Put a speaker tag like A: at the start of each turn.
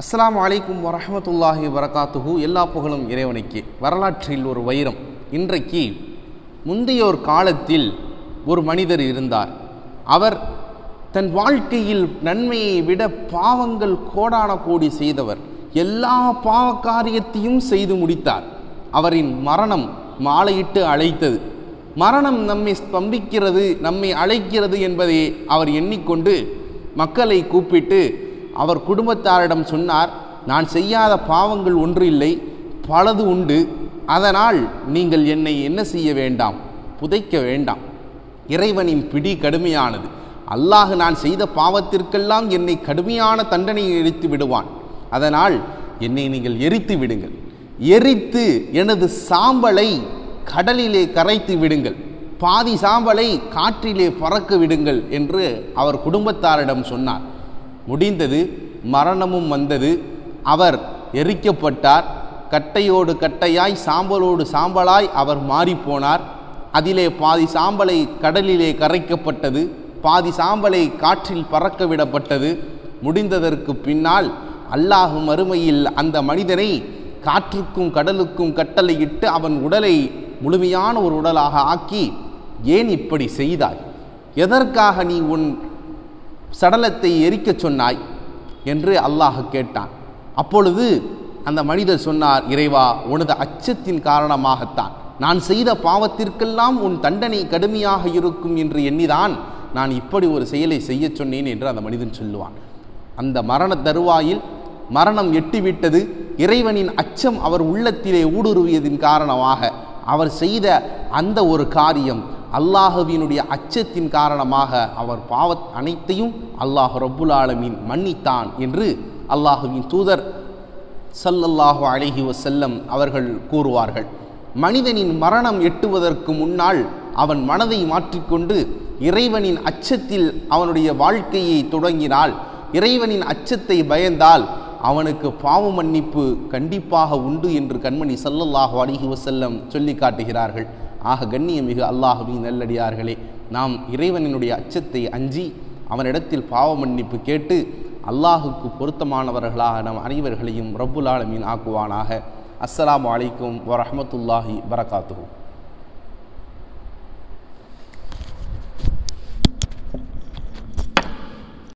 A: அஸ்ஸலாமு அலைக்கும் வரஹ்மத்துல்லாஹி வரகாத்துஹு எல்லா புகழும் இறைவனுக்கு வரலாற்றில் ஒரு வைரம் இன்றைக்கு முந்தையோர் காலத்தில் ஒரு மனிதர் இருந்தார் அவர் தன் வாழ்க்கையில் நன்மையை விட பாவங்கள் கோடான கோடி செய்தவர் எல்லா பாவ காரியத்தையும் செய்து முடித்தார் அவரின் மரணம் மாலையிட்டு அழைத்தது மரணம் நம்மை ஸ்தம்பிக்கிறது நம்மை அழைக்கிறது என்பதை அவர் எண்ணிக்கொண்டு மக்களை கூப்பிட்டு அவர் குடும்பத்தாரிடம் சொன்னார் நான் செய்யாத பாவங்கள் ஒன்று இல்லை பலது உண்டு அதனால் நீங்கள் என்னை என்ன செய்ய வேண்டாம் புதைக்க வேண்டாம் இறைவனின் பிடி கடுமையானது அல்லாஹ் நான் செய்த பாவத்திற்கெல்லாம் என்னை கடுமையான தண்டனையை எரித்து விடுவான் அதனால் என்னை நீங்கள் எரித்து விடுங்கள் எரித்து எனது சாம்பலை கடலிலே கரைத்து விடுங்கள் பாதி சாம்பலை காற்றிலே பறக்க விடுங்கள் என்று அவர் குடும்பத்தாரிடம் சொன்னார் முடிந்தது மரணமும் வந்தது அவர் எரிக்கப்பட்டார் கட்டையோடு கட்டையாய் சாம்பலோடு சாம்பலாய் அவர் மாறிப்போனார் அதிலே பாதி சாம்பலை கடலிலே கரைக்கப்பட்டது பாதி சாம்பலை காற்றில் பறக்க விடப்பட்டது முடிந்ததற்கு பின்னால் அல்லாஹ் மறுமையில் அந்த மனிதனை காற்றுக்கும் கடலுக்கும் கட்டளையிட்டு அவன் உடலை முழுமையான ஒரு உடலாக ஆக்கி ஏன் இப்படி செய்தாய் எதற்காக நீ உன் சடலத்தை எரிக்கச் சொன்னாய் என்று அல்லாஹ் கேட்டான் அப்பொழுது அந்த மனிதர் சொன்னார் இறைவா உனது அச்சத்தின் காரணமாகத்தான் நான் செய்த பாவத்திற்கெல்லாம் உன் தண்டனை கடுமையாக இருக்கும் என்று எண்ணிதான் நான் இப்படி ஒரு செயலை செய்யச் சொன்னேன் என்று அந்த மனிதன் சொல்லுவான் அந்த மரண தருவாயில் மரணம் எட்டிவிட்டது இறைவனின் அச்சம் அவர் உள்ளத்திலே ஊடுருவியதின் காரணமாக அவர் செய்த அந்த ஒரு காரியம் அல்லாஹுவினுடைய அச்சத்தின் காரணமாக அவர் பாவ அனைத்தையும் அல்லாஹ் ரப்புல் ஆலமீன் மன்னித்தான் என்று அல்லாஹுவின் தூதர் சல்லல்லாஹு அலைஹி வசல்லம் அவர்கள் கூறுவார்கள் மனிதனின் மரணம் எட்டுவதற்கு முன்னால் அவன் மனதை மாற்றிக்கொண்டு இறைவனின் அச்சத்தில் அவனுடைய வாழ்க்கையை தொடங்கினால் இறைவனின் அச்சத்தை பயந்தால் அவனுக்கு பாவ மன்னிப்பு கண்டிப்பாக உண்டு என்று கண்மணி சல்லல்லாஹு அலிஹி வசல்லம் சொல்லி காட்டுகிறார்கள் ஆக கண்ணியமிகு அல்லாஹுவின் நல்லடியார்களே நாம் இறைவனினுடைய அச்சத்தை அஞ்சி அவனிடத்தில் பாவ மன்னிப்பு கேட்டு அல்லாஹுக்கு பொருத்தமானவர்களாக நம் அனைவர்களையும் ரப்புல் ஆலமீன் ஆக்குவானாக அஸ்ஸலாமு அலைக்கும் வரஹமத்துல்லாஹி வரகாத்துஹூ